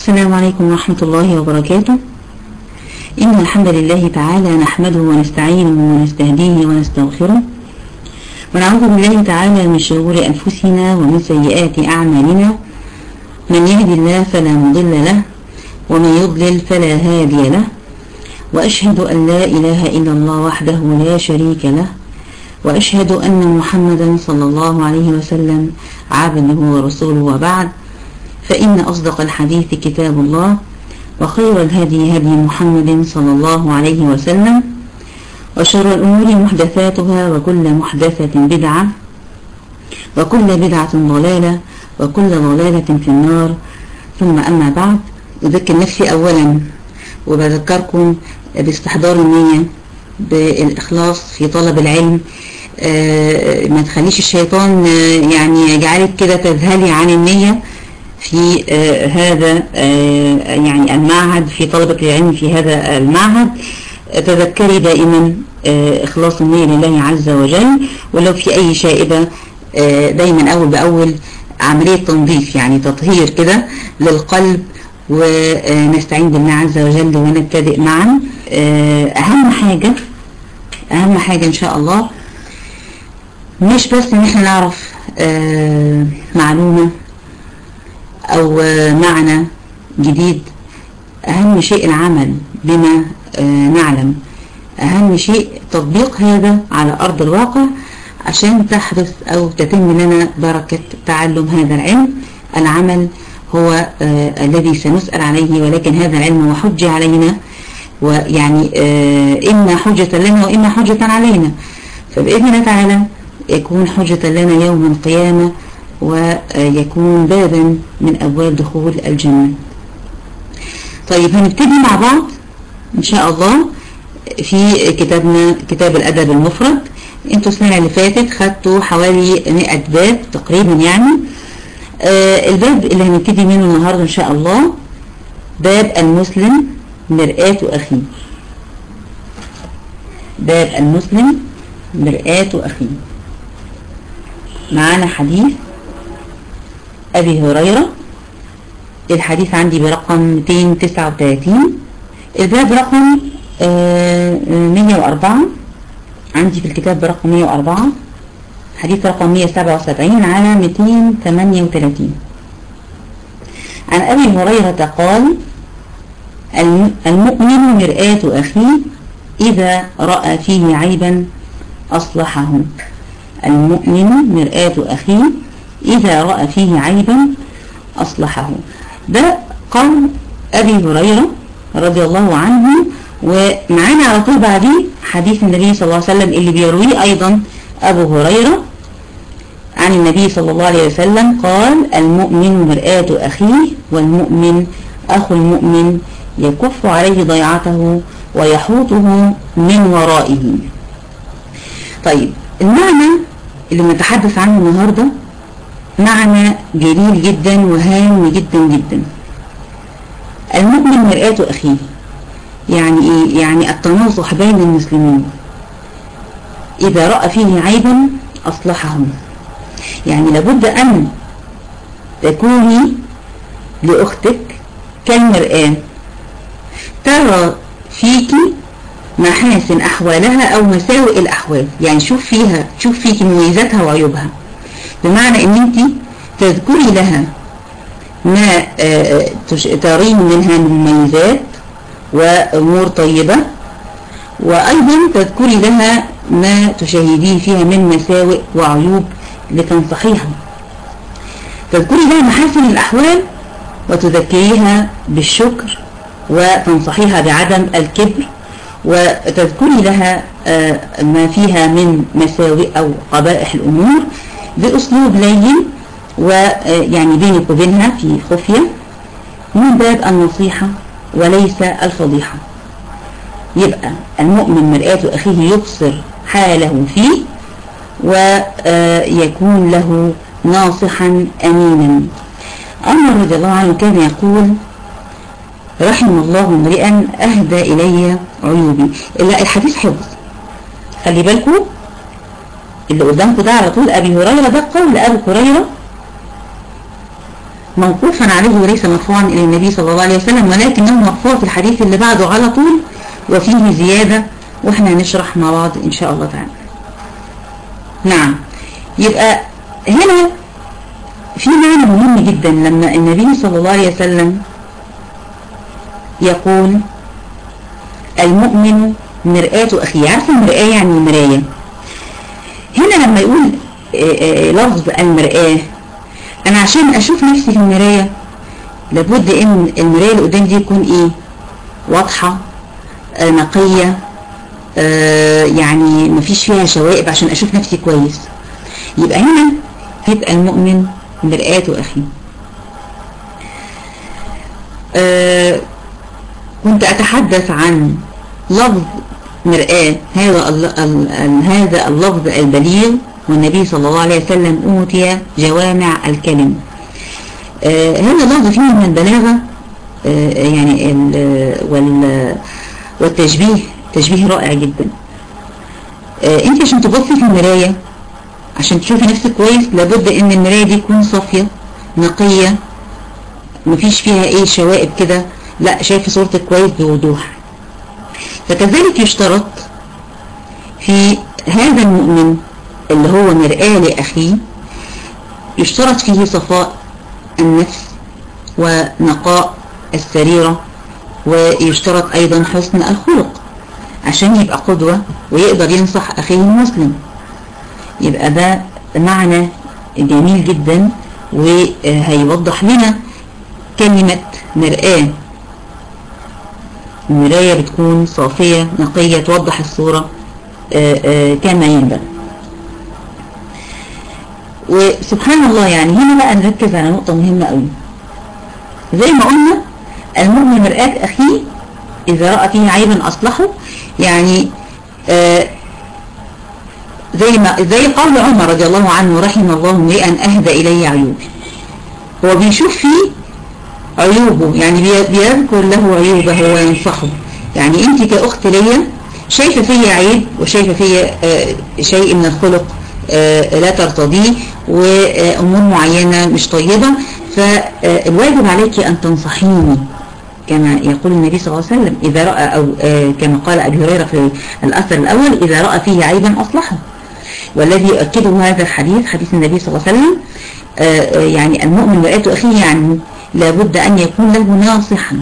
السلام عليكم ورحمة الله وبركاته إن الحمد لله تعالى نحمده ونستعينه ونستهديه ونستغفره ونعوذ بالله تعالى من شرور أنفسنا ومن سيئات أعمالنا من يهدي الله فلا مضل له ومن يضلل فلا هادي له وأشهد أن لا إله إلا الله وحده لا شريك له وأشهد أن محمدا صلى الله عليه وسلم عبده ورسوله وبعد فإن أصدق الحديث كتاب الله وخير الهدي هدي محمد صلى الله عليه وسلم وشر الأمور محدثاتها وكل محدثة بدعة وكل بدعة ضلالة وكل ضلالة في النار ثم أما بعد أذكر نفسي أولا وبذكركم باستحضار النية بالإخلاص في طلب العلم آه ما تخليش الشيطان آه يعني يجعلك كده تذهلي عن النية في آه هذا يعني المعهد في طلبة العلم في هذا المعهد تذكري دائما إخلاص النية لله عز وجل ولو في أي شائبة دايما أول بأول عملية تنظيف يعني تطهير كده للقلب ونستعين بالله عز وجل ونبتدئ معا أهم حاجة أهم حاجة إن شاء الله مش بس إن احنا نعرف معلومة أو معنى جديد أهم شيء العمل بما نعلم أهم شيء تطبيق هذا على أرض الواقع عشان تحدث أو تتم لنا بركة تعلم هذا العلم العمل هو آه الذي سنسأل عليه ولكن هذا العلم هو حجة علينا ويعني آه إما حجة لنا وإما حجة علينا فبإذن الله تعالى يكون حجة لنا يوم القيامة ويكون بابا من أبواب دخول الجنة طيب هنبتدي مع بعض إن شاء الله في كتابنا كتاب الأدب المفرد انتوا السنة اللي فاتت خدتوا حوالي 100 باب تقريبا يعني آه الباب اللي هنبتدي منه النهاردة ان شاء الله باب المسلم مرآة أخيه باب المسلم مرآة أخيه معانا حديث أبي هريرة الحديث عندي برقم 239 الباب رقم آه 104 عندي في الكتاب برقم 104 حديث رقم 177 على 238 عن أبي هريرة قال المؤمن مرآة أخيه إذا رأى فيه عيبا أصلحه المؤمن مرآة أخيه إذا رأى فيه عيبا أصلحه ده قول أبي هريرة رضي الله عنه ومعانا على طول بعديه حديث النبي صلى الله عليه وسلم اللي بيرويه أيضا أبو هريرة عن النبي صلى الله عليه وسلم قال المؤمن مرآة أخيه والمؤمن أخو المؤمن يكف عليه ضيعته ويحوطه من ورائه طيب المعنى اللي نتحدث عنه النهاردة معنى جليل جدا وهام جدا جدا المؤمن مرآة أخيه يعني ايه يعني التناصح بين المسلمين اذا رأى فيه عيبا اصلحه يعني لابد ان تكوني لاختك كالمرآة ترى فيك محاسن احوالها او مساوئ الاحوال يعني شوف فيها شوف فيك مميزاتها وعيوبها بمعنى ان انت تذكري لها ما ترين منها مميزات وأمور طيبة وأيضا تذكري لها ما تشاهديه فيها من مساوئ وعيوب لتنصحيها تذكري لها محاسن الأحوال وتذكريها بالشكر وتنصحيها بعدم الكبر وتذكري لها ما فيها من مساوئ أو قبائح الأمور بأسلوب لين ويعني بينك وبينها في خفية من باب النصيحة وليس الفضيحة يبقى المؤمن مرآة أخيه يبصر حاله فيه ويكون له ناصحا أمينا عمر رضي الله عنه كان يقول رحم الله امرئا أهدى إلي عيوبي إلا الحديث حفظ خلي بالكم اللي قدامكم ده على طول أبي هريرة ده قول أبو هريرة موقوفا عليه وليس مرفوعا إلى النبي صلى الله عليه وسلم ولكنه مرفوع في الحديث اللي بعده على طول وفيه زيادة واحنا هنشرح مع بعض إن شاء الله تعالى نعم يبقى هنا في معنى مهم جدا لما النبي صلى الله عليه وسلم يقول المؤمن مرآة أخيه عارفة المرآة يعني مراية هنا لما يقول لفظ المرآة أنا عشان أشوف نفسي في المراية لابد إن المراية اللي قدامي دي تكون إيه واضحة نقية يعني مفيش فيها شوائب عشان أشوف نفسي كويس يبقى هنا يبقى المؤمن مرآة أخيه أه كنت أتحدث عن لفظ مرآة هذا هذا اللفظ البليغ والنبي صلى الله عليه وسلم أوتي جوامع الكلم أه هذا اللفظ فيه من البلاغة أه يعني وال والتشبيه تشبيه رائع جدا انت عشان تبصي في المراية عشان تشوفي نفسك كويس لابد ان المراية دي تكون صافية نقية مفيش فيها ايه شوائب كده لا شايفة صورتك كويس بوضوح فكذلك يشترط في هذا المؤمن اللي هو مرآة لأخيه يشترط فيه صفاء النفس ونقاء السريرة ويشترط أيضا حسن الخلق عشان يبقى قدوة ويقدر ينصح أخيه المسلم يبقى ده معنى جميل جدا وهيوضح لنا كلمة مرآة المراية بتكون صافية نقية توضح الصورة كما ينبغي وسبحان الله يعني هنا بقى نركز على نقطة مهمة قوي زي ما قلنا المؤمن مرآة أخيه إذا رأى فيه عيبا أصلحه يعني آه زي ما زي قول عمر رضي الله عنه رحم الله امرئا أهدى إلي عيوبي هو بيشوف فيه عيوبه يعني بيذكر له عيوبه وينصحه يعني انت كأخت ليا شايفة فيا عيب وشايفة فيا آه شيء من الخلق آه لا ترتضيه وأمور معينة مش طيبة فالواجب عليك أن تنصحيني كما يقول النبي صلى الله عليه وسلم إذا رأى أو آه كما قال أبي هريرة في الأثر الأول إذا رأى فيه عيبا أصلحه والذي يؤكده هذا الحديث حديث النبي صلى الله عليه وسلم آه يعني المؤمن مرآة أخيه يعني لابد أن يكون له ناصحا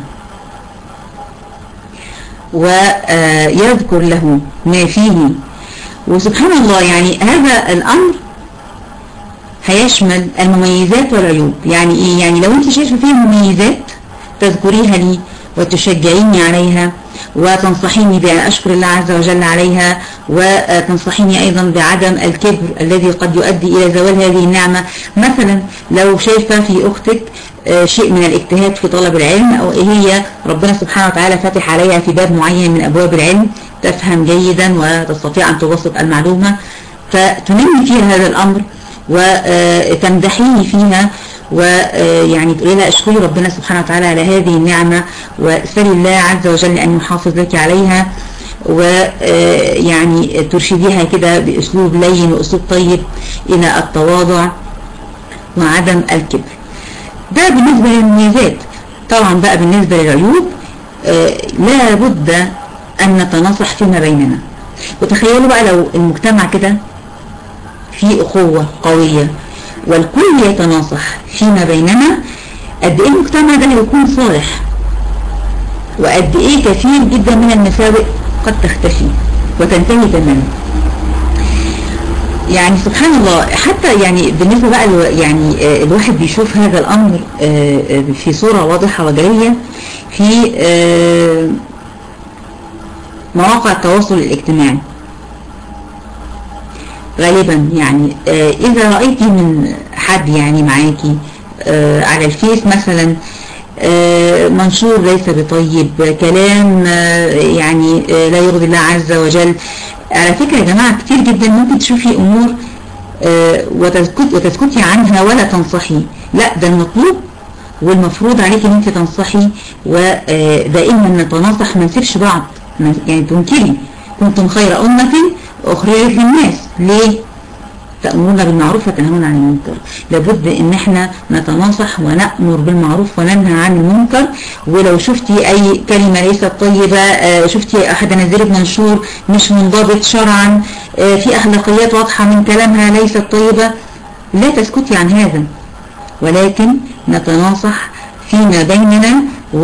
ويذكر له ما فيه وسبحان الله يعني هذا الأمر هيشمل المميزات والعيوب يعني إيه يعني لو أنت شايفة فيه مميزات تذكريها لي وتشجعيني عليها وتنصحيني بأن أشكر الله عز وجل عليها وتنصحيني أيضا بعدم الكبر الذي قد يؤدي إلى زوال هذه النعمة مثلا لو شايفة في أختك شيء من الاجتهاد في طلب العلم أو هي ربنا سبحانه وتعالى فاتح عليها في باب معين من أبواب العلم تفهم جيدا وتستطيع أن تبسط المعلومة فتنمي فيها هذا الأمر وتمدحيه فيها ويعني تقولي لها اشكري ربنا سبحانه وتعالى على هذه النعمة واسألي الله عز وجل أن يحافظ لك عليها ويعني ترشديها كده بأسلوب لين وأسلوب طيب إلى التواضع وعدم الكبر ده بالنسبة للمميزات طبعا بقى بالنسبة للعيوب لا بد أن نتناصح فيما بيننا وتخيلوا بقى لو المجتمع كده فيه أخوة قوية والكل يتناصح فيما بيننا قد ايه المجتمع ده هيكون صالح وقد ايه كثير جدا من المساوئ قد تختفي وتنتهي تماما يعني سبحان الله حتى يعني بالنسبة بقى يعني الواحد بيشوف هذا الأمر في صورة واضحة وجرية في مواقع التواصل الاجتماعي غالبا يعني إذا رأيتي من حد يعني معاكي على الفيس مثلا منشور ليس بطيب كلام يعني لا يرضي الله عز وجل على فكرة يا جماعة كتير جدا ممكن تشوفي أمور وتسكت وتسكتي عنها ولا تنصحي لا ده المطلوب والمفروض عليك ان انت تنصحي ودائما نتناصح ما نسيبش بعض يعني تنكري كنتم خير أمة أخرجت للناس ليه؟ تأمرون بالمعروف وتنهون عن المنكر لابد ان احنا نتناصح ونأمر بالمعروف وننهى عن المنكر ولو شفتي اي كلمة ليست طيبة آه شفتي احد نزلت منشور مش منضبط شرعا آه في اخلاقيات واضحة من كلامها ليست طيبة لا تسكتي عن هذا ولكن نتناصح فيما بيننا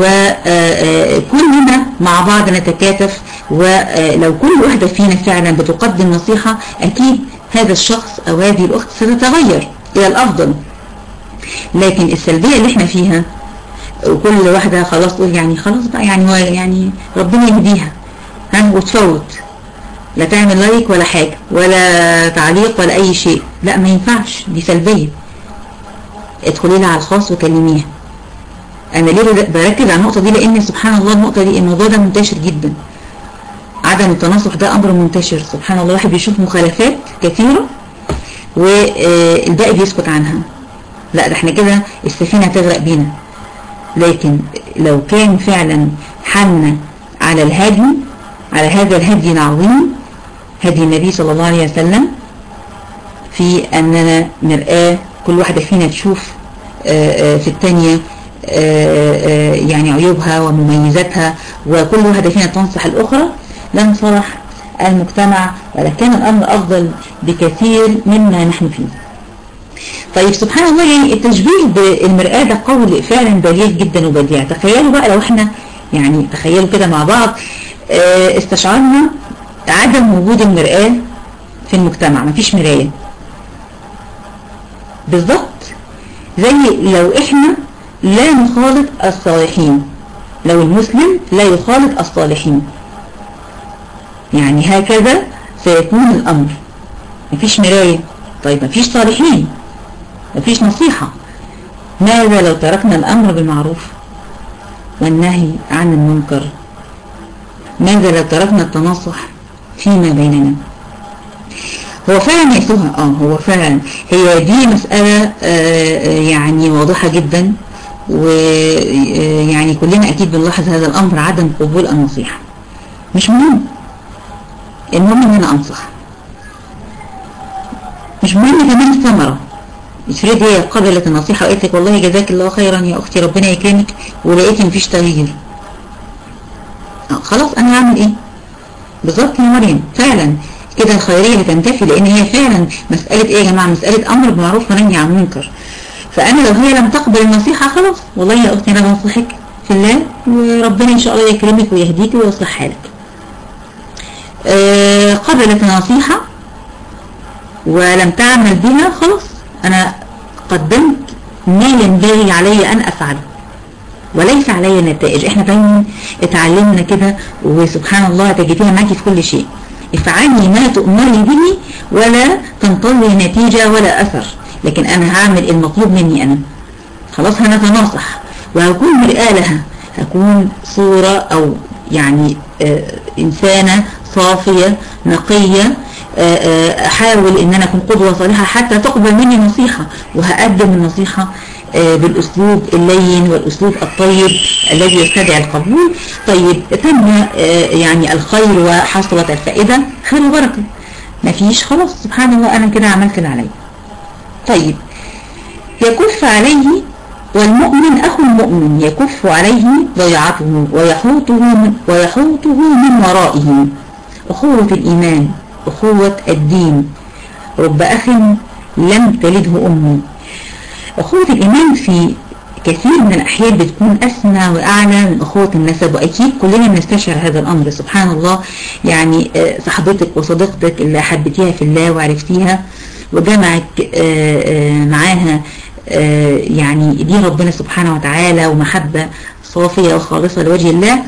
وكلنا مع بعض نتكاتف ولو كل واحدة فينا فعلا بتقدم نصيحة أكيد هذا الشخص أو هذه الأخت ستتغير إلى الأفضل لكن السلبية اللي احنا فيها وكل واحدة خلاص تقول يعني خلاص بقى يعني يعني ربنا يهديها ها وتفوت لا تعمل لايك ولا حاجة ولا تعليق ولا أي شيء لا ما ينفعش دي سلبية ادخلي لها على الخاص وكلميها انا ليه بركز على النقطة دي لان سبحان الله النقطة دي الموضوع ده منتشر جدا عدم التناصح ده امر منتشر سبحان الله واحد بيشوف مخالفات كثيرة والباقي بيسكت عنها لا ده احنا كده السفينة هتغرق بينا لكن لو كان فعلا حالنا على الهدي على هذا الهدي العظيم هدي النبي صلى الله عليه وسلم في اننا مرآة كل واحدة فينا تشوف في الثانية يعني عيوبها ومميزاتها وكل واحدة فينا تنصح الأخرى لن صلح المجتمع ولكن الأمر أفضل بكثير مما نحن فيه طيب سبحان الله يعني التشبيه بالمرآة ده قول فعلا بليغ جدا وبديع تخيلوا بقى لو احنا يعني تخيلوا كده مع بعض استشعرنا عدم وجود المرآة في المجتمع مفيش مراية بالظبط زي لو احنا لا نخالط الصالحين لو المسلم لا يخالط الصالحين يعني هكذا سيكون الأمر مفيش مراية طيب مفيش صالحين مفيش نصيحة ماذا لو تركنا الأمر بالمعروف والنهي عن المنكر ماذا لو تركنا التناصح فيما بيننا هو فعلا يسوها اه هو فعلا هي دي مسألة آه يعني واضحة جدا ويعني كلنا اكيد بنلاحظ هذا الامر عدم قبول النصيحة مش مهم المهم ان انا انصح مش مهم كمان الثمرة افرض هي قبلت النصيحة وقالت لك والله جزاك الله خيرا يا اختي ربنا يكرمك ولقيت مفيش تغيير خلاص انا هعمل ايه بالظبط يا مريم فعلا كده الخيرية هتنتفي لان هي فعلا مسألة ايه يا جماعة مسألة امر بالمعروف ونهي عن المنكر فانا لو هي لم تقبل النصيحة خلاص والله يا اختي انا بنصحك في الله وربنا ان شاء الله يكرمك ويهديك ويصلح حالك أه قبلت النصيحة ولم تعمل بها خلاص انا قدمت ما ينبغي علي ان افعله وليس علي نتائج احنا دايما اتعلمنا كده وسبحان الله تجديها معاكي في كل شيء افعلي ما تؤمري به ولا تنتظري نتيجة ولا اثر لكن انا هعمل المطلوب مني انا خلاص هنتناصح وهكون مرآة لها هكون صورة او يعني آه انسانة صافية نقية احاول ان انا اكون قدوة صالحة حتى تقبل مني نصيحة وهقدم النصيحة بالاسلوب اللين والاسلوب الطيب الذي يستدعي القبول طيب تم يعني الخير وحصلت الفائدة خير وبركة مفيش خلاص سبحان الله انا كده عملت اللي عليا طيب يكف عليه والمؤمن أخو المؤمن يكف عليه ضيعته ويحوطه من, ويحوطه من ورائه أخوة الإيمان أخوة الدين رب أخ لم تلده أمه أخوة الإيمان في كثير من الأحيان بتكون أسمى وأعلى من أخوة النسب وأكيد كلنا بنستشعر هذا الأمر سبحان الله يعني صاحبتك وصديقتك اللي حبيتيها في الله وعرفتيها وجمعك معاها يعني دي ربنا سبحانه وتعالى ومحبة صافية وخالصة لوجه الله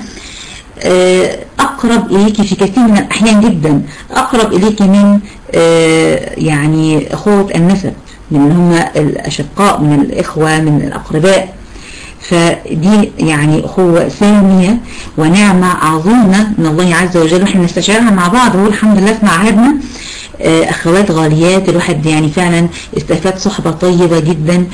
أقرب إليك في كثير من الأحيان جدا أقرب إليك من يعني أخوة النسب من هم الأشقاء من الإخوة من الأقرباء فدي يعني أخوة سامية ونعمة عظيمة من الله عز وجل وإحنا نستشعرها مع بعض هو الحمد لله في معهدنا أخوات غاليات الواحد يعني فعلا استفاد صحبة طيبة جدا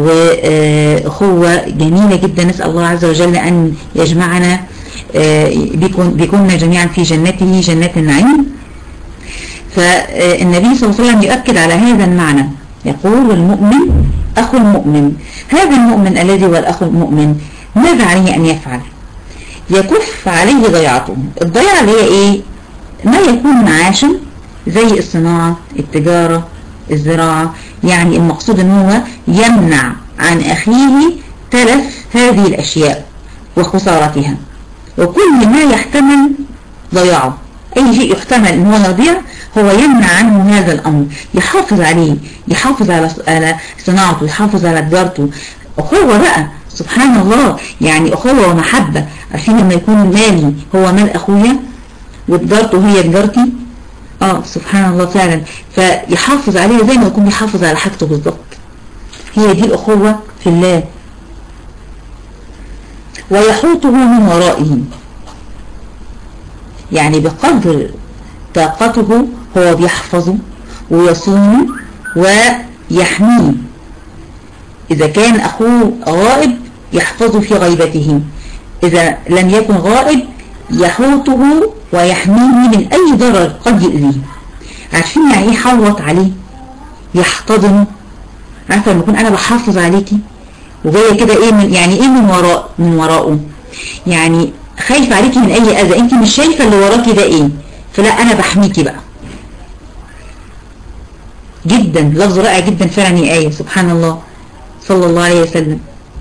وأخوة جميلة جدا نسأل الله عز وجل أن يجمعنا بيكون بيكوننا جميعا في جنته جنات النعيم فالنبي صلى الله عليه وسلم يؤكد على هذا المعنى يقول المؤمن أخو المؤمن هذا المؤمن الذي هو الأخ المؤمن ماذا عليه أن يفعل يكف عليه ضيعته الضيعة اللي هي إيه ما يكون معاشا زي الصناعة التجارة الزراعة يعني المقصود ان هو يمنع عن أخيه تلف هذه الأشياء وخسارتها وكل ما يحتمل ضياعه أي شيء يحتمل ان هو يضيع هو يمنع عنه هذا الأمر يحافظ عليه يحافظ على على صناعته يحافظ على تجارته أخوة بقى سبحان الله يعني أخوة ومحبة عارفين لما يكون مالي هو مال أخويا وتجارته هي تجارتي اه سبحان الله فعلا فيحافظ عليها زي ما يكون بيحافظ على حاجته بالظبط هي دي الأخوة في الله ويحوطه من ورائه يعني بقدر طاقته هو بيحفظه ويصونه ويحميه إذا كان أخوه غائب يحفظه في غيبته إذا لم يكن غائب يحوطه ويحميه من أي ضرر قد يؤذيه عارفين يعني إيه حوط عليه يحتضنه عارفة لما أكون أنا بحافظ عليكي وجاية كده إيه من يعني إيه من وراء من وراءه يعني خايفة عليكي من أي أذى أنت مش شايفة اللي وراكي ده إيه فلا أنا بحميكي بقى جدا لفظ رائع جدا فعلا يا آية سبحان الله صلى الله عليه وسلم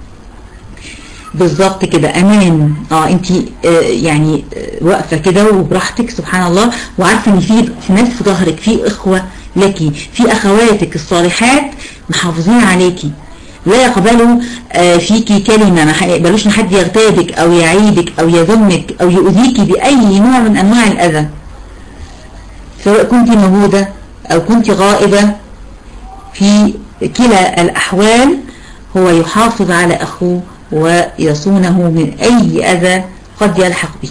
بالظبط كده امان اه انت آه يعني آه واقفه كده وبراحتك سبحان الله وعارفه ان في في ناس في ظهرك في اخوه لك في اخواتك الصالحات محافظين عليكي لا يقبلوا آه فيكي كلمة ما يقبلوش ان حد يغتابك او يعيبك او يذمك او يؤذيكي باي نوع من انواع الاذى سواء كنت موجودة او كنت غائبة في كلا الاحوال هو يحافظ على اخوه ويصونه من أي أذى قد يلحق به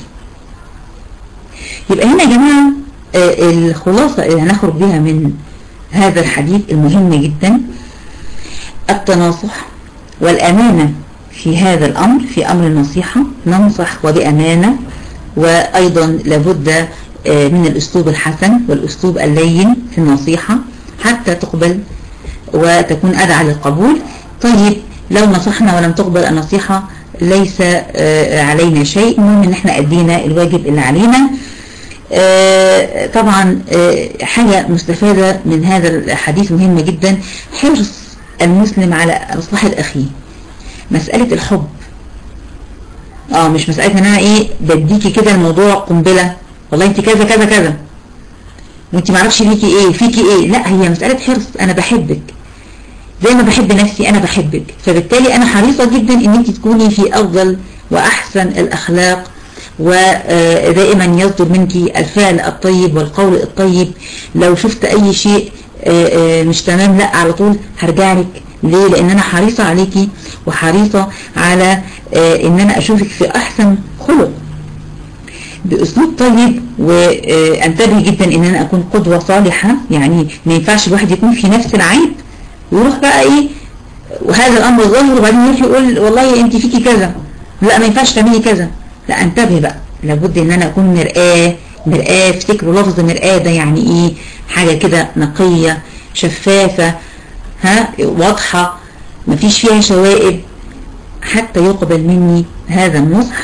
يبقى هنا يا جماعة الخلاصة اللي هنخرج بها من هذا الحديث المهم جدا التناصح والأمانة في هذا الأمر في أمر النصيحة ننصح وبأمانة وأيضا لابد من الأسلوب الحسن والأسلوب اللين في النصيحة حتى تقبل وتكون أدعى للقبول طيب لو نصحنا ولم تقبل النصيحة ليس علينا شيء المهم ان احنا ادينا الواجب اللي علينا طبعا حاجة مستفادة من هذا الحديث مهمة جدا حرص المسلم على مصلحة اخيه مسألة الحب اه مش مسألة ان انا ايه بديكي كده الموضوع قنبلة والله انت كذا كذا كذا وانت معرفش ليكي ايه فيكي ايه لا هي مسألة حرص انا بحبك زي ما بحب نفسي انا بحبك فبالتالي انا حريصة جدا ان انت تكوني في افضل واحسن الاخلاق ودائما يصدر منك الفعل الطيب والقول الطيب لو شفت اي شيء مش تمام لا على طول هرجع لك ليه لان انا حريصة عليكي وحريصة على ان انا اشوفك في احسن خلق باسلوب طيب وانتبه جدا ان انا اكون قدوة صالحة يعني ما ينفعش الواحد يكون في نفس العيب ويروح بقى ايه وهذا الامر ظاهر وبعدين يروح يقول والله انت فيكي كذا لا ما ينفعش تعملي كذا لا انتبه بقى لابد ان انا اكون مرآة مرآة افتكروا لفظ مرآة ده يعني ايه حاجة كده نقية شفافة ها واضحة مفيش فيها شوائب حتى يقبل مني هذا النصح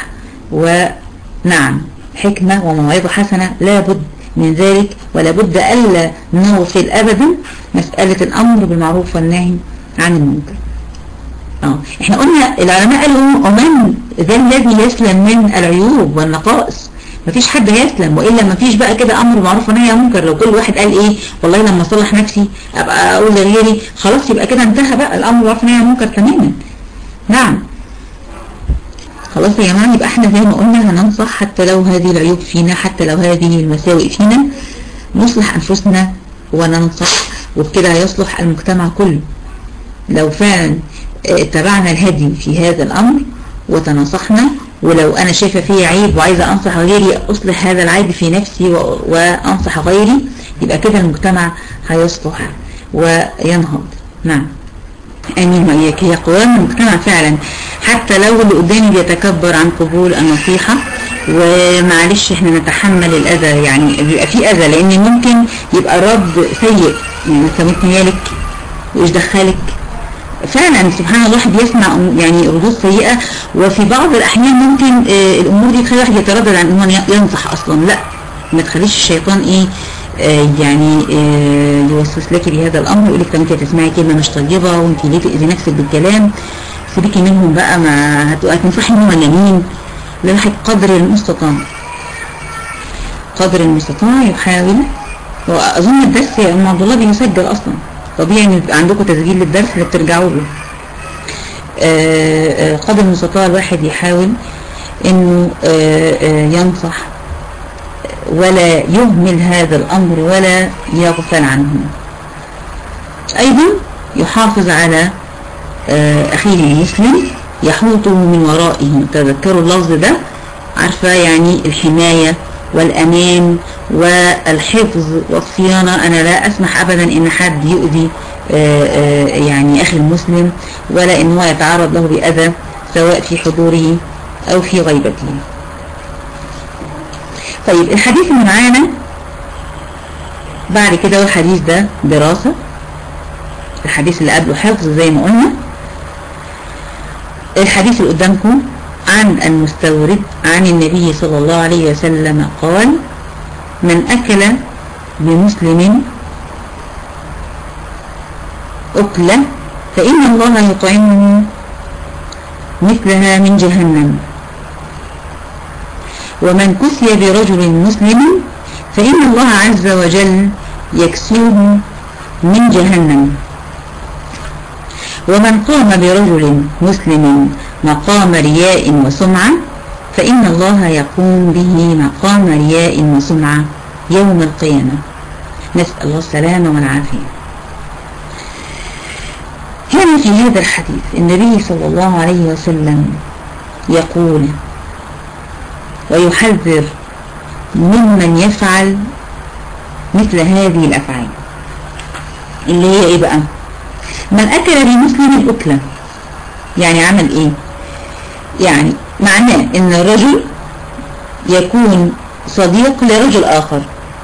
ونعم حكمة وموعظة حسنة لابد من ذلك ولا بد ألا نغفل أبدا مسألة الأمر بالمعروف والنهي عن المنكر اه احنا قلنا العلماء قالوا ومن ذا الذي يسلم من العيوب والنقائص مفيش حد هيسلم وإلا مفيش بقى كده أمر بالمعروف والنهي عن المنكر لو كل واحد قال إيه والله لما أصلح نفسي أبقى أقول لغيري خلاص يبقى كده انتهى بقى الأمر بالمعروف والنهي عن المنكر تماما نعم خلاص يا جماعة يبقى احنا زي ما قلنا هننصح حتى لو هذه العيوب فينا حتى لو هذه المساوئ فينا نصلح أنفسنا وننصح وبكده هيصلح المجتمع كله لو فعلا اتبعنا الهدي في هذا الأمر وتنصحنا ولو أنا شايفة فيه عيب وعايزة أنصح غيري أصلح هذا العيب في نفسي وأنصح غيري يبقى كده المجتمع هيصلح وينهض نعم امين واياك هي قوام المجتمع فعلا حتى لو اللي قدامي بيتكبر عن قبول النصيحة ومعلش احنا نتحمل الأذى يعني بيبقى في أذى لأن ممكن يبقى الرد سيء يعني انت ممكن يالك وإيش دخلك فعلا سبحان الله الواحد يسمع يعني ردود سيئة وفي بعض الأحيان ممكن آه الأمور دي تخلي الواحد يتردد عن أنه ينصح أصلا لا ما تخليش الشيطان إيه آه يعني آه يوسوس لك بهذا الأمر يقول لك طب أنت تسمعي كلمة مش طيبة وأنت ليه تأذي نفسك بالكلام سيبيكي منهم بقى ما هتنصحي منهم ولا مين الواحد قدر المستطاع قدر المستطاع يحاول وأظن الدرس يا أم عبد الله بيسجل أصلا طبيعي ان يبقى عندكم تسجيل للدرس اللي بترجعوا له قدر المستطاع الواحد يحاول انه ينصح ولا يهمل هذا الامر ولا يغفل عنه ايضا يحافظ على اخيه المسلم يحوطه من ورائه تذكروا اللفظ ده عارفة يعني الحماية والأمان والحفظ والصيانة أنا لا أسمح أبدا إن حد يؤذي يعني أخي المسلم ولا إن هو يتعرض له بأذى سواء في حضوره أو في غيبته طيب الحديث اللي معانا بعد كده والحديث ده دراسة الحديث اللي قبله حفظ زي ما قلنا الحديث اللي قدامكم عن المستورد عن النبي صلى الله عليه وسلم قال من أكل بمسلم أكلة فإن الله يطعمه مثلها من جهنم ومن كسي برجل مسلم فإن الله عز وجل يكسوه من جهنم ومن قام برجل مسلم مقام رياء وسمعة فإن الله يقوم به مقام رياء وسمعة يوم القيامة نسأل الله السلامة والعافية هنا في هذا الحديث النبي صلى الله عليه وسلم يقول ويحذر ممن يفعل مثل هذه الأفعال اللي هي ايه بقى من أكل بمسلم أكلة يعني عمل ايه يعني معناه ان الرجل يكون صديق لرجل آخر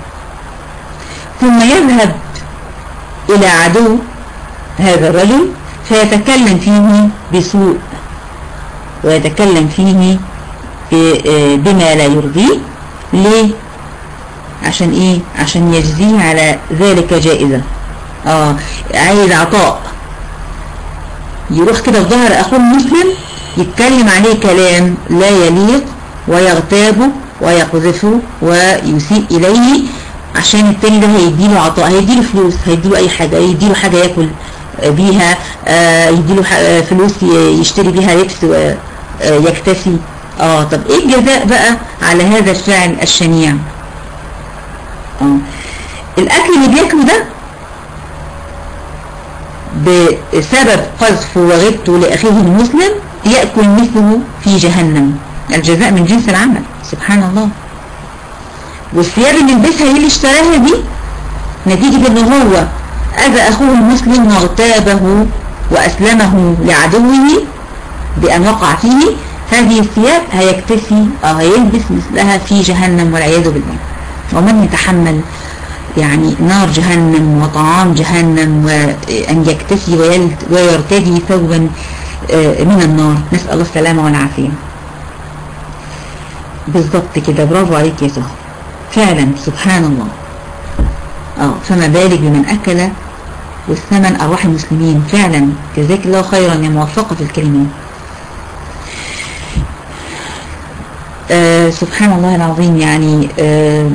ثم يذهب إلى عدو هذا الرجل فيتكلم فيه بسوء ويتكلم فيه بما لا يرضيه ليه عشان ايه عشان يجزيه على ذلك جائزة اه عايز عطاء يروح كده في ظهر اخوه المسلم يتكلم عليه كلام لا يليق ويغتابه ويقذفه ويسيء اليه عشان التاني ده هيديله عطاء هيديله فلوس هيديله اي حاجة هيديله حاجة ياكل بيها يديله فلوس يشتري بيها لبس ويكتفي اه طب ايه الجزاء بقى على هذا الفعل الشنيع اه الاكل اللي بياكله ده بسبب قذفه وغيبته لاخيه المسلم يأكل مثله في جهنم الجزاء من جنس العمل سبحان الله والثياب اللي لبسها هي اللي اشتراها دي نتيجة ان هو اذى اخوه المسلم واغتابه واسلمه لعدوه بان وقع فيه هذه الثياب هيكتفي او هيلبس مثلها في جهنم والعياذ بالله ومن يتحمل يعني نار جهنم وطعام جهنم وأن يكتفي ويرتدي ثوبا من النار نسأل الله السلامة والعافية بالضبط كده برافو عليك يا سهى فعلا سبحان الله اه فما بالك بمن أكل والثمن أرواح المسلمين فعلا جزاك الله خيرا يا موفقة في الكلمات آه سبحان الله العظيم يعني آه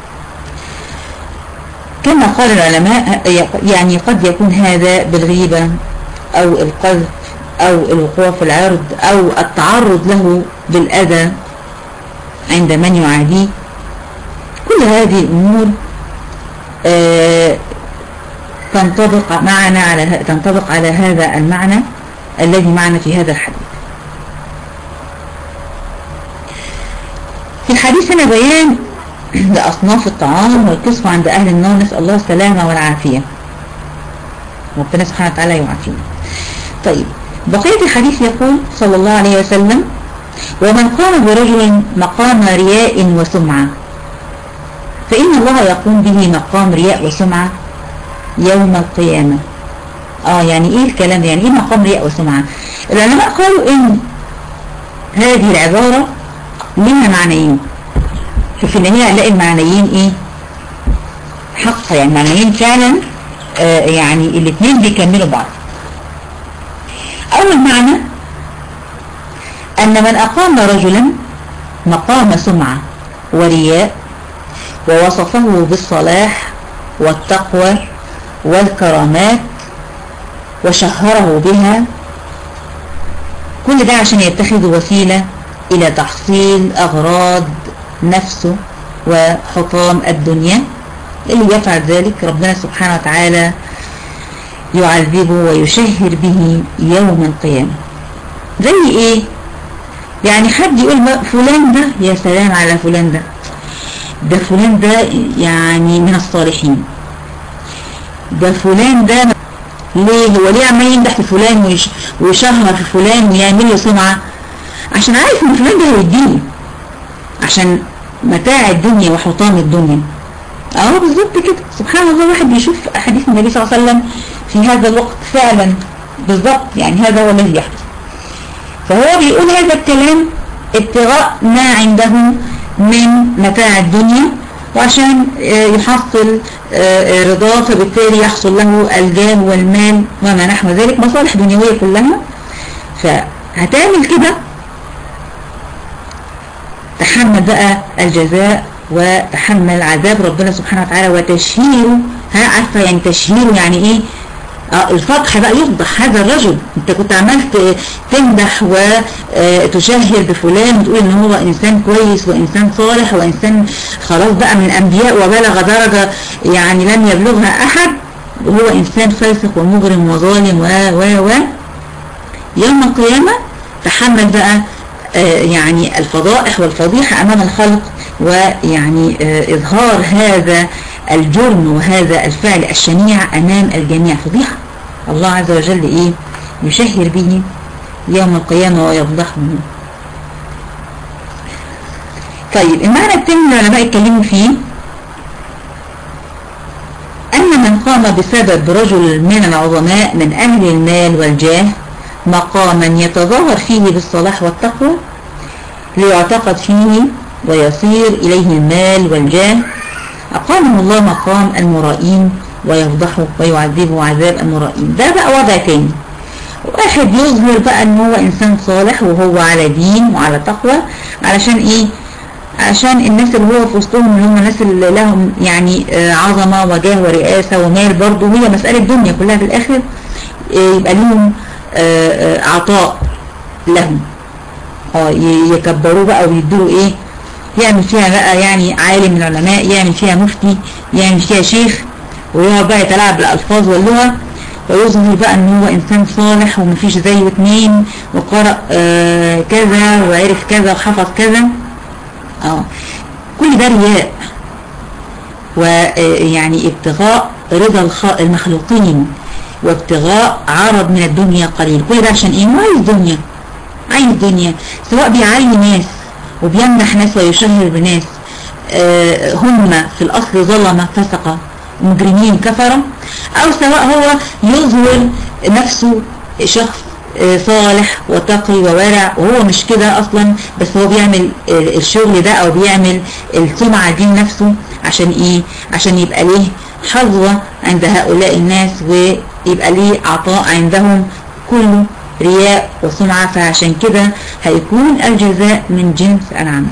كما قال العلماء يعني قد يكون هذا بالغيبة أو القذف أو الوقوع في العرض أو التعرض له بالأذى عند من يعاديه كل هذه الأمور آه تنطبق معنا على تنطبق على هذا المعنى الذي معنا في هذا الحديث في الحديث هنا بيان لأصناف الطعام والقسم عند أهل النار نسأل الله السلامة والعافية ربنا سبحانه وتعالى يعافينا طيب بقية الحديث يقول صلى الله عليه وسلم ومن قام برجل مقام رياء وسمعة فإن الله يقوم به مقام رياء وسمعة يوم القيامة اه يعني ايه الكلام ده يعني ايه مقام رياء وسمعة العلماء قالوا ان هذه العبارة لها معنيين في النهاية هنلاقي المعنيين ايه حق يعني معنيين فعلا آه يعني الاثنين بيكملوا بعض اول معنى ان من اقام رجلا مقام سمعة ورياء ووصفه بالصلاح والتقوى والكرامات وشهره بها كل ده عشان يتخذ وسيلة إلى تحصيل أغراض نفسه وحطام الدنيا اللي يفعل ذلك ربنا سبحانه وتعالى يعذبه ويشهر به يوم القيامة زي ايه يعني حد يقول فلان ده يا سلام على فلان ده ده فلان ده يعني من الصالحين ده فلان ده ليه هو ليه عمال يمدح في فلان ويش ويشهر في فلان ويعمل له سمعة عشان عارف ان فلان ده هيديه عشان متاع الدنيا وحطام الدنيا اه بالظبط كده سبحان الله الواحد بيشوف احاديث النبي صلى الله عليه وسلم في هذا الوقت فعلا بالظبط يعني هذا هو الذي يحدث فهو بيقول هذا الكلام ابتغاء ما عنده من متاع الدنيا وعشان يحصل رضاه فبالتالي يحصل له الجاه والمال وما نحو ذلك مصالح دنيوية كلها فهتعمل كده تحمل بقى الجزاء وتحمل عذاب ربنا سبحانه وتعالى وتشهيره ها عارفة يعني تشهيره يعني ايه اه الفضح بقى يفضح هذا الرجل انت كنت عملت تمدح وتشهر بفلان وتقول ان هو انسان كويس وانسان صالح وانسان خلاص بقى من الانبياء وبلغ درجة يعني لم يبلغها احد وهو انسان فاسق ومجرم وظالم و و و يوم القيامة تحمل بقى يعني الفضائح والفضيحة امام الخلق ويعني اظهار هذا الجرم وهذا الفعل الشنيع امام الجميع فضيحة الله عز وجل ايه يشهر به يوم القيامة ويفضحه طيب المعنى الثاني اللي العلماء اتكلموا فيه ان من قام بسبب رجل من العظماء من اهل المال والجاه مقاما يتظاهر فيه بالصلاح والتقوى ليعتقد فيه ويصير إليه المال والجاه أقامه الله مقام المرائين ويفضحه ويعذبه عذاب المرائين ده بقى وضع تاني واحد يظهر بقى ان هو انسان صالح وهو على دين وعلى تقوى علشان ايه عشان الناس اللي هو في وسطهم اللي هم الناس اللي لهم يعني عظمة وجاه ورئاسة ومال برضه هي مسألة دنيا كلها في الاخر يبقى لهم عطاء لهم اه يكبروه بقى ويدوا ايه يعمل فيها بقى يعني عالم من العلماء يعمل فيها مفتي يعمل فيها شيخ ويقعد بقى يتلاعب بالالفاظ واللغة ويظهر بقى ان هو انسان صالح ومفيش زيه اتنين وقرأ آه كذا وعرف كذا وحفظ كذا اه كل ده رياء ويعني ابتغاء رضا المخلوقين وابتغاء عرض من الدنيا قليل كل ده عشان ايه ما عايز دنيا عايز دنيا سواء بيعلي ناس وبيمدح ناس ويشهر بناس آه هم في الاصل ظلمة فسقة مجرمين كفرة او سواء هو يظهر نفسه شخص آه صالح وتقي وورع وهو مش كده اصلا بس هو بيعمل آه الشغل ده او بيعمل السمعة دي لنفسه عشان ايه عشان يبقى ليه حظوة عند هؤلاء الناس ويبقى ليه عطاء عندهم كله رياء وسمعة فعشان كده هيكون الجزاء من جنس العمل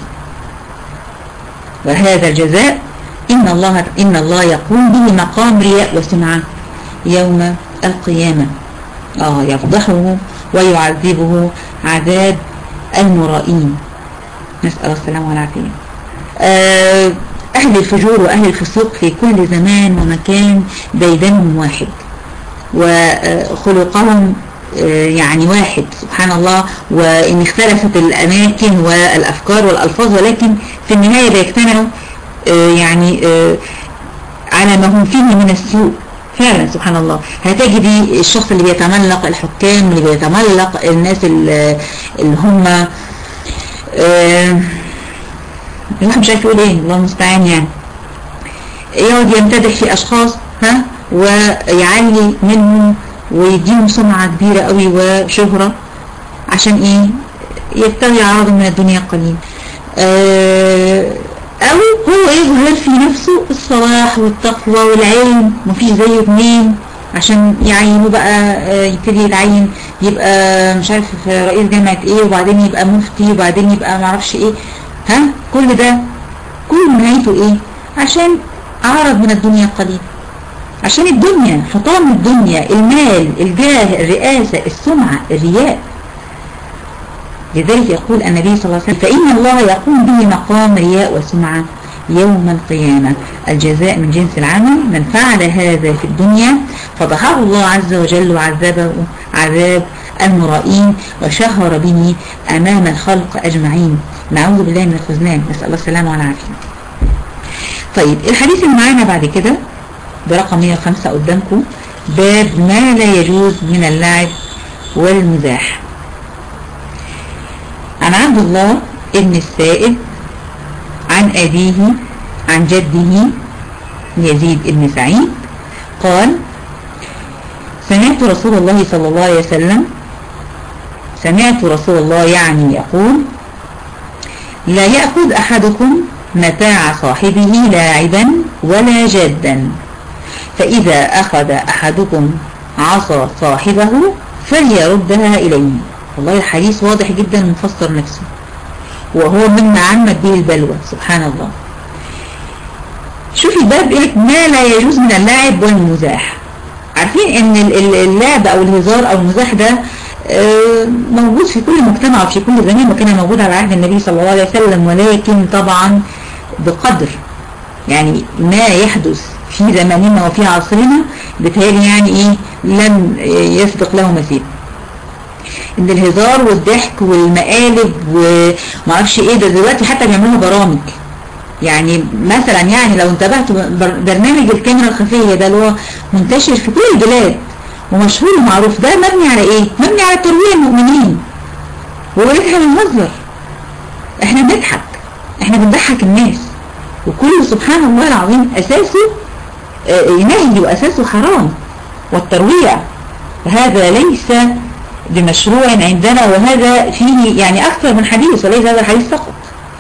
وهذا الجزاء إن الله, إن الله يقوم به مقام رياء وسمعة يوم القيامة آه يفضحه ويعذبه عذاب المرائين نسأل السلام والعافية آه أهل الفجور وأهل الفسوق في كل زمان ومكان ديدنهم واحد وخلقهم يعني واحد سبحان الله وإن اختلفت الأماكن والأفكار والألفاظ ولكن في النهاية بيجتمعوا يعني على ما هم فيه من السوء فعلا سبحان الله هتجدي الشخص اللي بيتملق الحكام اللي بيتملق الناس اللي هم آه الواحد مش عارف يقول ايه الله المستعان يعني يقعد يمتدح في اشخاص ها ويعلي منهم ويديهم سمعة كبيرة قوي وشهرة عشان ايه يبتغي عرض من الدنيا قليل آه او هو يظهر في نفسه الصلاح والتقوى والعلم مفيش زيه اتنين عشان يعينوا بقى يبتدي يتعين يبقى مش عارف في رئيس جامعة ايه وبعدين يبقى مفتي وبعدين يبقى معرفش ايه ها كل ده كل نهايته ايه عشان عرض من الدنيا قليل عشان الدنيا حطام الدنيا المال الجاه الرئاسة السمعة الرياء لذلك يقول النبي صلى الله عليه وسلم فإن الله يقوم به مقام رياء وسمعة يوم القيامة الجزاء من جنس العمل من فعل هذا في الدنيا فضحاه الله عز وجل وعذبه عذاب المرائين وشهر به أمام الخلق أجمعين نعوذ بالله من الخزنان نسأل الله السلامة والعافية طيب الحديث اللي معانا بعد كده برقم 105 قدامكم باب ما لا يجوز من اللعب والمزاح عن عبد الله ابن السائب عن أبيه عن جده يزيد بن سعيد قال سمعت رسول الله صلى الله عليه وسلم سمعت رسول الله يعني يقول لا يأخذ أحدكم متاع صاحبه لاعبا ولا جادا فإذا أخذ أحدكم عصا صاحبه فليردها إليه والله الحديث واضح جدا مفسر نفسه وهو مما عمت به البلوى سبحان الله شوفي الباب ايه ما لا يجوز من اللعب والمزاح عارفين ان اللعب او الهزار او المزاح ده موجود في كل مجتمع وفي كل زمان وكان موجود على عهد النبي صلى الله عليه وسلم ولكن طبعا بقدر يعني ما يحدث في زماننا وفي عصرنا بتهيألي يعني ايه لن يسبق له مثيل ان الهزار والضحك والمقالب ومعرفش ايه ده دلوقتي حتى بيعملوا برامج يعني مثلا يعني لو انتبهت برنامج الكاميرا الخفية ده اللي هو منتشر في كل البلاد ومشهور ومعروف ده مبني على ايه مبني على ترويع المؤمنين واحنا بنهزر احنا بنضحك احنا بنضحك الناس وكل سبحان الله العظيم اساسه نهي واساسه حرام والترويع هذا ليس بمشروع عندنا وهذا فيه يعني أكثر من حديث وليس هذا الحديث فقط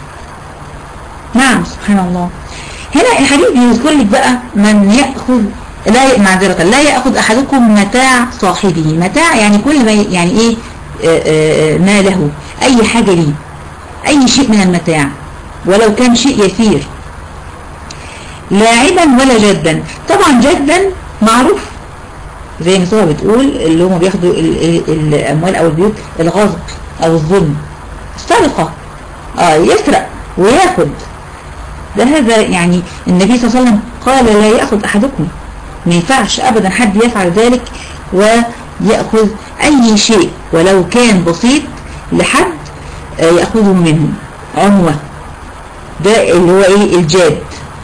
نعم سبحان الله هنا الحديث بيذكر لك بقى من يأخذ لا معذرة لا يأخذ أحدكم متاع صاحبه متاع يعني كل ما يعني إيه ما له أي حاجة ليه أي شيء من المتاع ولو كان شيء يسير لاعبا ولا جدا طبعا جدا معروف زي ما سوى بتقول اللي هم بياخدوا الأموال أو البيوت الغصب أو الظلم السرقة آه يسرق وياخد ده هذا يعني النبي صلى الله عليه وسلم قال لا يأخذ أحدكم ما ينفعش أبدا حد يفعل ذلك ويأخذ أي شيء ولو كان بسيط لحد آه يأخذه منه عنوة ده اللي هو إيه الجاد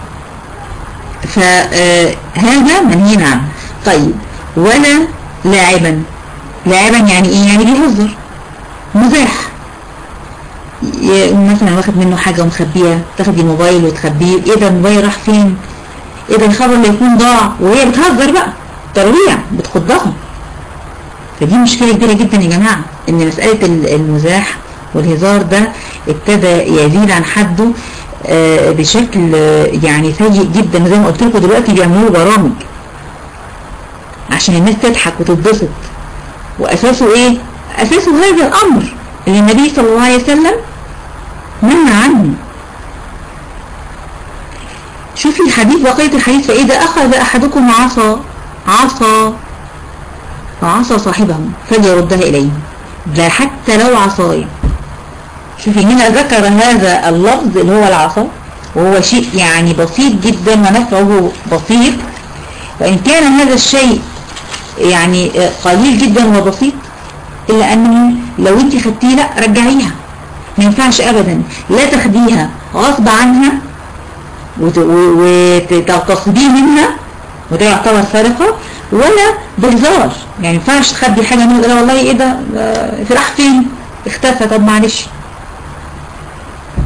فهذا منهي عنه طيب ولا لاعبا لاعبا يعني ايه يعني بيهزر مزاح مثلا واخد منه حاجة ومخبيها تاخدي الموبايل وتخبيه ايه ده الموبايل راح فين ايه ده الخبر اللي يكون ضاع وهي بتهزر بقى ترويع بتخضها فدي مشكلة كبيرة جدا يا جماعة ان مسألة المزاح والهزار ده ابتدى يزيد عن حده آه بشكل يعني سيء جدا زي ما قلت لكم دلوقتي بيعملوا برامج عشان الناس تضحك وتتبسط وأساسه إيه؟ أساسه هذا الأمر اللي النبي صلى الله عليه وسلم نهى عنه شوفي الحديث بقية الحديث فإذا أخذ أحدكم عصا عصا فعصا صاحبه فليردها إليه ده حتى لو عصايا شوفي هنا ذكر هذا اللفظ اللي هو العصا وهو شيء يعني بسيط جدا ونفعه بسيط وإن كان هذا الشيء يعني قليل جدا وبسيط إلا أنه لو أنت خدتيه لا رجعيها ما ينفعش أبدا لا تاخديها غصب عنها وتغتصبيه منها وده يعتبر سرقة ولا بهزار يعني ما ينفعش تخبي حاجة منه لا والله ايه ده في راح فين اختفى طب معلش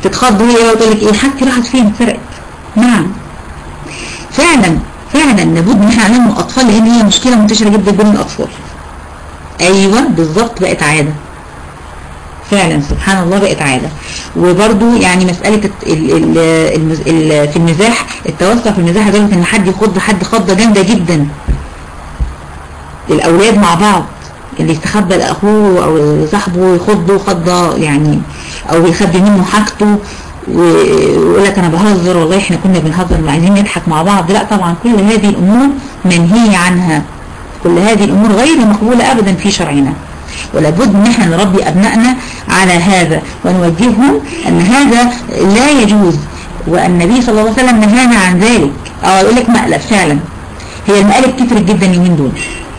تتخض هي وتقول لك ايه حاجتي راحت فين اتسرقت نعم فعلا فعلا لابد ان احنا نعلم الاطفال لان هي مشكله منتشره جدا بين الاطفال ايوه بالظبط بقت عاده فعلا سبحان الله بقت عادة وبرضو يعني مسألة ال ال ال ال في المزاح التوسع في المزاح لدرجة ان حد يخض حد خضة جامدة جدا الأولاد مع بعض اللي يستخبى لأخوه أو صاحبه يخضه خضة يعني أو يخبي منه حاجته ويقول لك أنا بهزر والله إحنا كنا بنهزر عايزين نضحك مع بعض لا طبعا كل هذه الأمور منهي عنها كل هذه الأمور غير مقبولة أبدا في شرعنا ولابد ان احنا نربي ابنائنا على هذا ونوجههم ان هذا لا يجوز والنبي صلى الله عليه وسلم نهانا عن ذلك اه يقول لك مقلب فعلا هي المقالب كترت جدا اليومين دول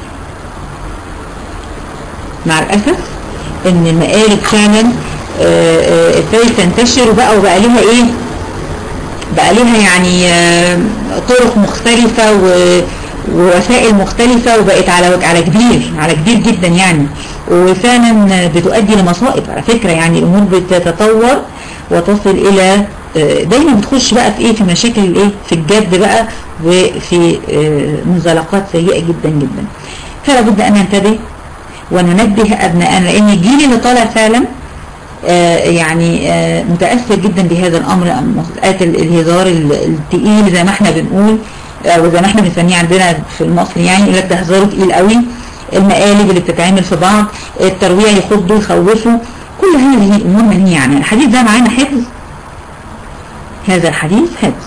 مع الاسف ان المقالب فعلا ابتدت تنتشر وبقى وبقى لها ايه بقى لها يعني طرق مختلفة و ووسائل مختلفة وبقت على على كبير على كبير جدا يعني وفعلا بتؤدي لمصائب على فكرة يعني الأمور بتتطور وتصل إلى دايما بتخش بقى في ايه في مشاكل الايه في الجد بقى وفي منزلقات سيئة جدا جدا فلا بد ان ننتبه وننبه ابنائنا لان الجيل اللي طالع فعلا يعني متأثر جدا بهذا الامر مسألة الهزار التقيل زي ما احنا بنقول وزي ما احنا بنسميه عندنا في مصر يعني يقول لك ده هزاره تقيل قوي المقالب اللي بتتعمل في بعض الترويع يخضوا يخوفوا كل هذه الامور منهيه عنها الحديث ده معانا حفظ هذا الحديث حفظ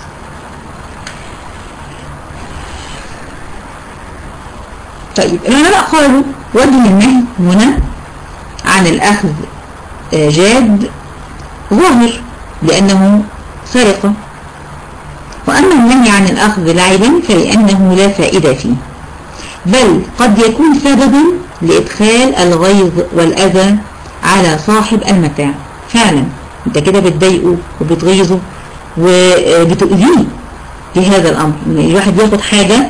طيب العلماء قالوا وجه النهي هنا عن الاخذ جاد ظاهر لانه سرقه وأما النهي عن الأخذ لعبا فلأنه لا فائدة فيه بل قد يكون سببا لإدخال الغيظ والأذى على صاحب المتاع فعلا انت كده بتضايقه وبتغيظه وبتؤذيه في هذا الأمر الواحد ياخد حاجة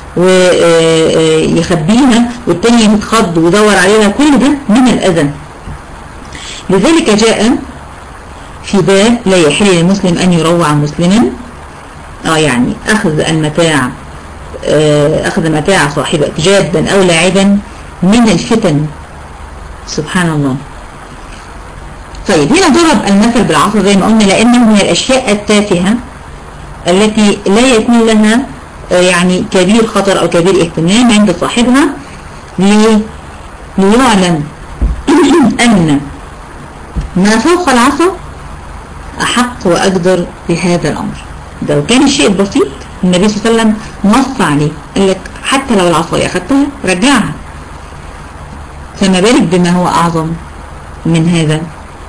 ويخبيها والتاني يتخض ويدور عليها كل ده من الأذى لذلك جاء في باب لا يحل للمسلم أن يروع مسلما اه يعني اخذ المتاع آه اخذ متاع صاحبك جادا او لاعبا من الفتن سبحان الله طيب هنا ضرب المثل بالعصا زي ما قلنا لانه من الاشياء التافهة التي لا يكون لها آه يعني كبير خطر او كبير اهتمام عند صاحبها ليعلم ان ما فوق العصا احق واقدر بهذا الامر ده لو كان الشيء البسيط النبي صلى الله عليه وسلم نص عليه قال لك حتى لو العصاية أخذتها رجعها فما بالك بما هو أعظم من هذا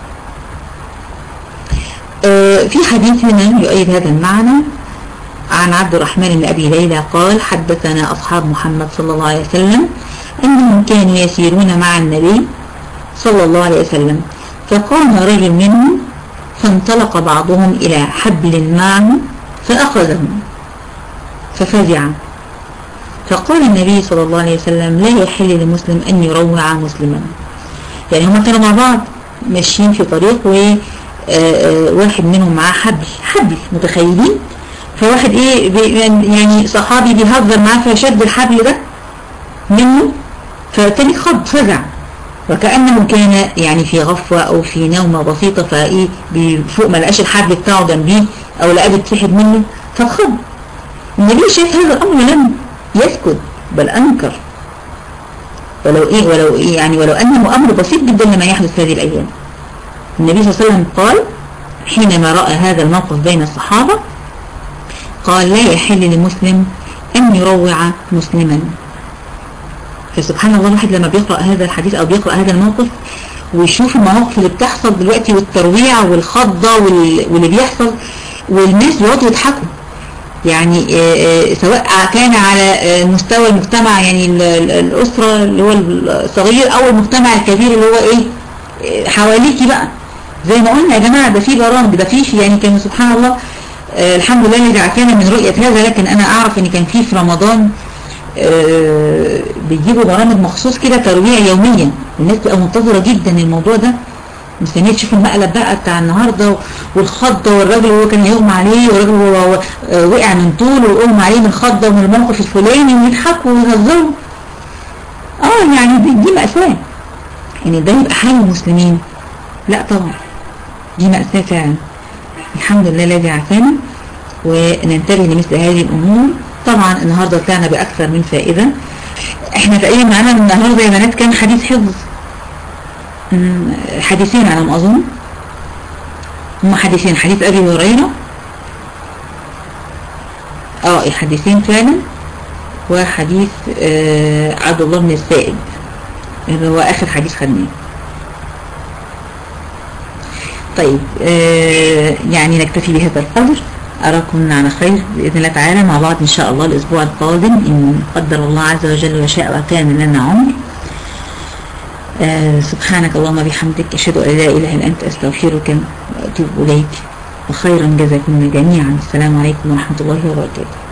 آه في حديث هنا يؤيد هذا المعنى عن عبد الرحمن بن أبي ليلى قال حدثنا أصحاب محمد صلى الله عليه وسلم أنهم كانوا يسيرون مع النبي صلى الله عليه وسلم فقام رجل منهم فانطلق بعضهم إلى حبل معه فأخذه ففزع فقال النبي صلى الله عليه وسلم لا يحل لمسلم أن يروع مسلما يعني هما كانوا مع بعض ماشيين في طريق وواحد منهم معاه حبل حبل متخيلين فواحد ايه يعني صحابي بيهزر معاه فشد الحبل ده منه فالتاني خض فزع وكأنه كان يعني في غفوة أو في نومة بسيطة فإيه فوق ما لقاش الحبل بتاعه جنبيه أو لقاه بيتسحب منه فخض النبي شايف هذا الأمر لم يسكت بل أنكر ولو إيه ولو إيه يعني ولو أنه أمر بسيط جدا لما يحدث هذه الأيام النبي صلى الله عليه وسلم قال حينما رأى هذا الموقف بين الصحابة قال لا يحل لمسلم أن يروع مسلما فسبحان الله الواحد لما بيقرأ هذا الحديث أو بيقرأ هذا الموقف ويشوف المواقف اللي بتحصل دلوقتي والترويع والخضة واللي بيحصل والناس بيقعدوا يضحكوا يعني سواء كان على مستوى المجتمع يعني الأسرة اللي هو الصغير أو المجتمع الكبير اللي هو إيه حواليكي بقى زي ما قلنا يا جماعة ده في برامج ده في يعني كان سبحان الله الحمد لله الذي عافانا من رؤية هذا لكن أنا أعرف إن كان في في رمضان بيجيبوا برامج مخصوص كده ترويع يوميا الناس تبقى منتظرة جدا الموضوع ده مستنيه تشوف المقلب بقى بتاع النهارده والخضه والراجل هو كان يغمى عليه والراجل هو وقع من طول ويغمى عليه من الخضه ومن الموقف الفلاني ويضحكوا ويهزروا اه يعني دي, دي مأساة يعني ده يبقى حال المسلمين لا طبعا دي مأساة فعلا الحمد لله الذي عافانا وننتبه لمثل هذه الأمور طبعا النهاردة طلعنا بأكثر من فائدة احنا تقريبا معانا النهاردة يا بنات كان حديث حفظ حديثين على ما أظن هم حديثين حديث أبي هريرة اه حديثين فعلا وحديث آه عبد الله بن السائب اللي هو آخر حديث خدناه طيب آه يعني نكتفي بهذا القدر أراكم على خير بإذن الله تعالى مع بعض إن شاء الله الأسبوع القادم إن قدر الله عز وجل وشاء وكان لنا عمر آه سبحانك اللهم بحمدك أشهد أن لا إله إلا أنت أستغفرك وأتوب إليك وخيرا جزاكم جميعا السلام عليكم ورحمة الله وبركاته